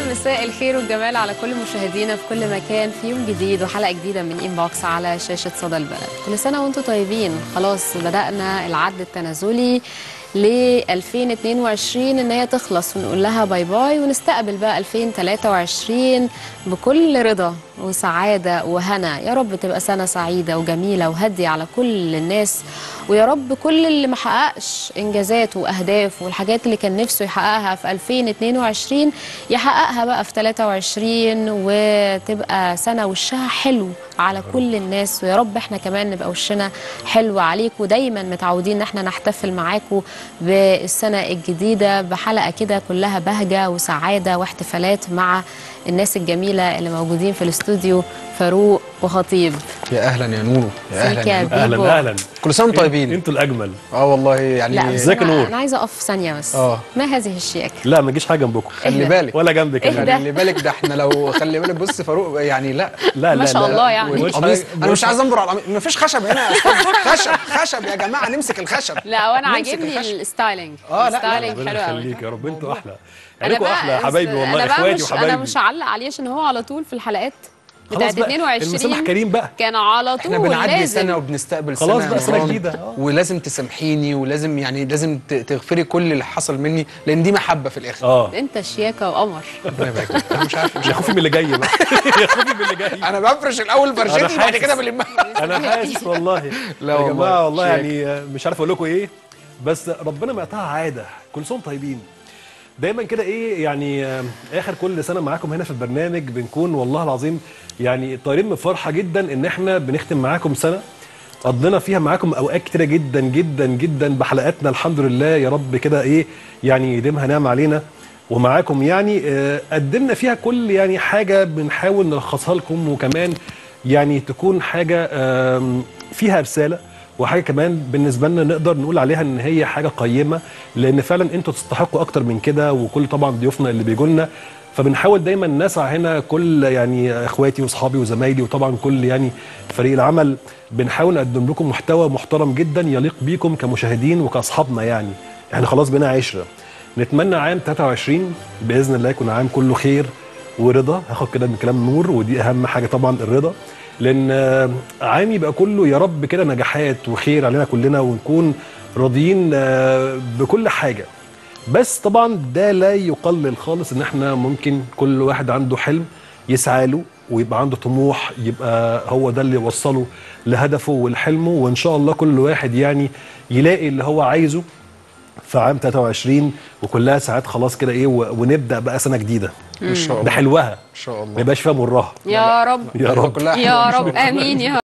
مساء الخير والجمال على كل مشاهدينا في كل مكان في يوم جديد وحلقه جديده من انبوكس على شاشه صدى البلد كل سنه وانتم طيبين خلاص بدانا العد التنازلي ل 2022 ان هي تخلص ونقول لها باي باي ونستقبل بقى 2023 بكل رضا وسعاده وهنا يا رب تبقى سنه سعيده وجميله وهاديه على كل الناس ويا رب كل اللي ما حققش انجازاته واهدافه والحاجات اللي كان نفسه يحققها في 2022 يحققها بقى في 23 وتبقى سنه وشها حلو على كل الناس ويا رب احنا كمان نبقى وشنا حلو عليكم ودايما متعودين ان احنا نحتفل معاكم بالسنه الجديده بحلقه كده كلها بهجه وسعاده واحتفالات مع الناس الجميله اللي موجودين في الاستوديو فاروق وخطيب يا اهلا يا نونو يا فيك اهلا يا يا بيبو. نونو. اهلا اهلا كل سنه وانتم طيبين انتوا الاجمل اه والله يعني لا بس ازيك يا أنا, نور؟ انا عايزه اقف ثانيه بس آه. ما هذه الشياكه لا ما تجيش حاجه جنبكم خلي اهدى. بالك ولا جنبك اهدى. كمان خلي بالك ده احنا لو خلي بالك بص فاروق يعني لا لا لا ما شاء لا. الله يعني. مش والقميص حاجة- انا مش عايز انظر على القميص مفيش خشب هنا يا أستاذ. خشب خشب يا جماعه نمسك الخشب لا وانا نمسك عاجبني الخشب. الستايلينج آه، لا، لا، الستايلينج ربنا حلو قوي يخليك يا رب انتوا احلى انا عليكم بقى احلى يا حبايبي والله انا بقى اخواتي مش انا وحبايبي مش هعلق عليه عشان هو على طول في الحلقات خلاص بتاعت بقى، المسامح 22 كريم بقى كان على طول احنا بنعدي لازم سنه وبنستقبل خلاص سنه بقى يا سنة نوران. جديدة، آه. ولازم تسامحيني ولازم يعني لازم ت- تغفري كل اللي حصل مني لان دي محبه في الاخر اه انت شياكه وقمر ربنا يبارك فيك. انا مش عارف مش يا خوفي من اللي جاي بقى يا خوفي من اللي جاي انا بفرش الاول فرشتي أنا بعد حاسس. كده بلمها انا حاسس والله لا يا والله، جماعه والله شيك. يعني آه، مش عارف اقول لكم ايه بس ربنا ما يقطعها عاده كل سنه طيبين دايما كده ايه يعني آه، اخر كل سنه معاكم هنا في البرنامج بنكون والله العظيم يعني طايرين من فرحه جدا ان احنا بنختم معاكم سنه قضينا فيها معاكم اوقات كتيره جدا جدا جدا بحلقاتنا الحمد لله يا رب كده ايه يعني يديمها نعم علينا ومعاكم يعني آه، قدمنا فيها كل يعني حاجه بنحاول نلخصها لكم وكمان يعني تكون حاجه آم، فيها رساله وحاجه كمان بالنسبه لنا نقدر نقول عليها ان هي حاجه قيمه لان فعلا انتوا تستحقوا اكتر من كده وكل طبعا ضيوفنا اللي بيجوا لنا فبنحاول دايما نسعى هنا كل يعني اخواتي واصحابي وزمايلي وطبعا كل يعني فريق العمل بنحاول نقدم لكم محتوى محترم جدا يليق بيكم كمشاهدين وكاصحابنا يعني احنا خلاص بقينا عشره نتمنى عام 23 باذن الله يكون عام كله خير ورضا هاخد كده من كلام نور ودي اهم حاجه طبعا الرضا لان آه، عام يبقى كله يا رب كده نجاحات وخير علينا كلنا ونكون راضيين آه، بكل حاجه بس طبعا ده لا يقلل خالص ان احنا ممكن كل واحد عنده حلم يسعى له ويبقى عنده طموح يبقى هو ده اللي يوصله لهدفه ولحلمه وان شاء الله كل واحد يعني يلاقي اللي هو عايزه في عام 23 وكلها ساعات خلاص كده ايه و- ونبدا بقى سنه جديده ان شاء الله بحلوها ان شاء ما الله يبقاش فيها مرها يا رب يا رب كلها يا حلوة. رب امين يا